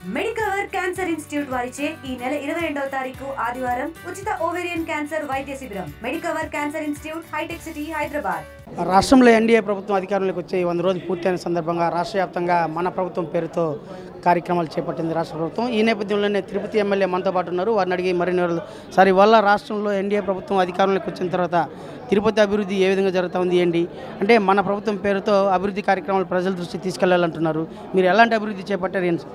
Medicover cancer institute వారిచే ఈ నెల ఇరవై రెండవ తారీఖు ఆదివారం ఉచిత ఓవేరియన్ క్యాన్సర్ వైద్య శిబిరం Medicover cancer institute Hitech City Hyderabad రాష్ట్రంలో ఎన్డీఏ ప్రభుత్వం అధికారంలోకి వచ్చే వంద రోజులు పూర్తయిన సందర్భంగా రాష్ట్ర వ్యాప్తంగా మన ప్రభుత్వం పేరుతో కార్యక్రమాలు చేపట్టింది రాష్ట్ర ప్రభుత్వం ఈ నేపథ్యంలోనే తిరుపతి ఎమ్మెల్యే మనతో పాటు ఉన్నారు వారిని అడిగి మరిన్ని వివరాలు సార్ ఇవాళ రాష్ట్రంలో ఎన్డీఏ ప్రభుత్వం అధికారంలోకి వచ్చిన తర్వాత తిరుపతి అభివృద్ధి ఏ విధంగా జరుగుతూ ఉంది ఏంటి అంటే మన ప్రభుత్వం పేరుతో అభివృద్ధి కార్యక్రమాలు ప్రజల దృష్టి తీసుకెళ్లాలంటున్నారు మీరు ఎలాంటి అభివృద్ధి చేపట్టారు ఏంటి సార్?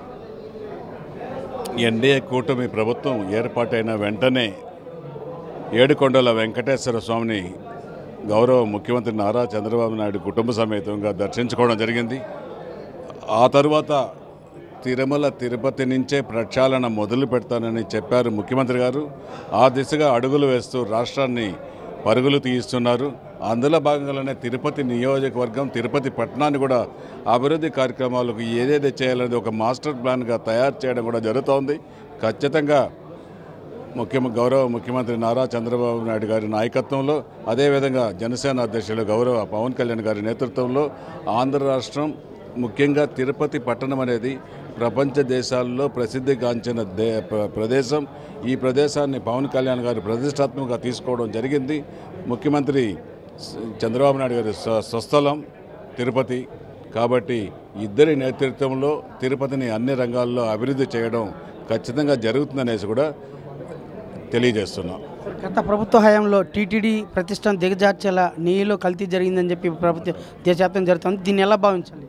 ఎన్డీఏ కూటమి ప్రభుత్వం ఏర్పాటైన వెంటనే ఏడుకొండల వెంకటేశ్వర స్వామిని గౌరవ ముఖ్యమంత్రి నారా చంద్రబాబు నాయుడు కుటుంబ సమేతంగా దర్శించుకోవడం జరిగింది ఆ తరువాత తిరుమల తిరుపతి నుంచే ప్రక్షాళన మొదలు పెడతానని చెప్పారు ముఖ్యమంత్రి గారు ఆ దిశగా అడుగులు వేస్తూ రాష్ట్రాన్ని పరుగులు తీయిస్తున్నారు అందులో భాగంగానే తిరుపతి నియోజకవర్గం తిరుపతి పట్టణాన్ని కూడా అభివృద్ధి కార్యక్రమాలకు ఏదేది చేయాలనేది ఒక మాస్టర్ ప్లాన్గా తయారు చేయడం కూడా జరుగుతోంది ఖచ్చితంగా ముఖ్య గౌరవ ముఖ్యమంత్రి నారా చంద్రబాబు నాయుడు గారి నాయకత్వంలో అదేవిధంగా జనసేన అధ్యక్షులు గౌరవ పవన్ కళ్యాణ్ గారి నేతృత్వంలో ఆంధ్ర రాష్ట్రం ముఖ్యంగా తిరుపతి పట్టణం అనేది ప్రపంచ దేశాల్లో ప్రసిద్ధిగాంచిన దే ప్ర- ప్రదేశం ఈ ప్రదేశాన్ని పవన్ కళ్యాణ్ గారు ప్రతిష్టాత్మకంగా తీసుకోవడం జరిగింది ముఖ్యమంత్రి స- చంద్రబాబు నాయుడు గారి స్వ- స్వస్థలం తిరుపతి కాబట్టి ఇద్దరి నేతృత్వంలో తిరుపతిని అన్ని రంగాల్లో అభివృద్ధి చేయడం ఖచ్చితంగా జరుగుతుందనేసి కూడా తెలియజేస్తున్నాం గత ప్రభుత్వ హయాంలో టీటీడీ ప్రతిష్టను దిగజార్చేలా నీలో కల్తీ జరిగిందని చెప్పి ప్రభుత్వ దేశవ్యాప్తం జరుగుతుంది దీన్ని ఎలా భావించాలి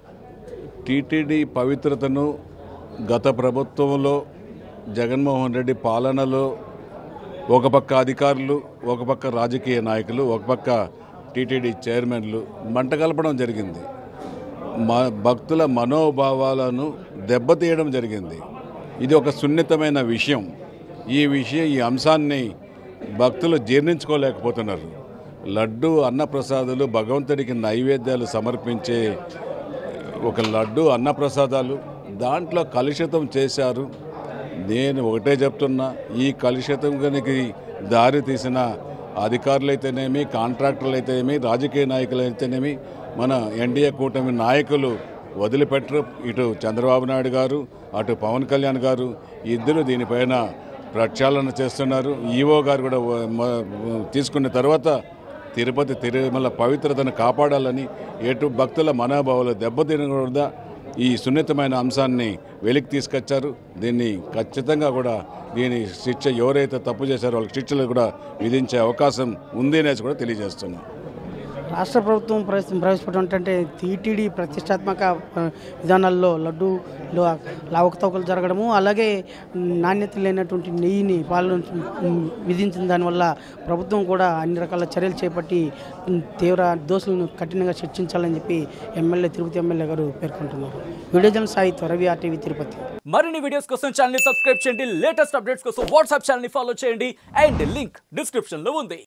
టీటీడీ పవిత్రతను గత ప్రభుత్వంలో జగన్మోహన్ రెడ్డి పాలనలో ఒక పక్క అధికారులు ఒక పక్క రాజకీయ నాయకులు ఒక పక్క టీటీడీ చైర్మన్లు మంట కలపడం జరిగింది మా భక్తుల మనోభావాలను దెబ్బతీయడం జరిగింది ఇది ఒక సున్నితమైన విషయం ఈ విషయం ఈ అంశాన్ని భక్తులు జీర్ణించుకోలేకపోతున్నారు లడ్డు అన్నప్రసాదాలు భగవంతుడికి నైవేద్యాలు సమర్పించే ఒక లడ్డు అన్నప్రసాదాలు దాంట్లో కలుషితం చేశారు నేను ఒకటే చెప్తున్నా ఈ కలుషితంకి దారి తీసిన అధికారులైతేనేమి కాంట్రాక్టర్లు అయితేనేమి రాజకీయ నాయకులు అయితేనేమి మన ఎన్డీఏ కూటమి నాయకులు వదిలిపెట్టరు ఇటు చంద్రబాబు నాయుడు గారు అటు పవన్ కళ్యాణ్ గారు ఇద్దరు దీనిపైన ప్రక్షాళన చేస్తున్నారు ఈవో గారు కూడా వ- మ- తీసుకున్న తర్వాత తిరుపతి తిరుమల పవిత్రతను కాపాడాలని ఎటు భక్తుల మనోభావాలు దెబ్బతినకూడదా ఈ సున్నితమైన అంశాన్ని వెలికి తీసుకొచ్చారు దీన్ని ఖచ్చితంగా కూడా దీని శిక్ష ఎవరైతే తప్పు చేశారో వాళ్ళకి శిక్షలు కూడా విధించే అవకాశం ఉంది అనేసి కూడా తెలియజేస్తున్నాం రాష్ట్ర ప్రభుత్వం ప్రవేశ- ప్రవేశపెట్టడం అంటే టీటీడీ ప్రతిష్టాత్మక ఆ, విధానాల్లో లడ్డూలో లావకతవకలు జరగడము అలాగే నాణ్యత లేనటువంటి నెయ్యిని పాలన విధించిన దానివల్ల ప్రభుత్వం కూడా అన్ని రకాల చర్యలు చేపట్టి ఉమ్, తీవ్ర దోషులను కఠినంగా శిక్షించాలని చెప్పి ఎమ్మెల్యే తిరుపతి ఎమ్మెల్యే గారు పేర్కొంటున్నారు వీడియో జన్ సాహిత్య రవి ఆర్టీవీ తిరుపతి మరిన్ని వీడియోస్ కోసం ఛానల్ సబ్స్క్రైబ్ చేయండి లేటెస్ట్ అప్డేట్స్ కోసం వాట్సాప్ ఛానల్ ఫాలో చేయండి అండ్ లింక్ డిస్క్రిప్షన్ లో ఉంది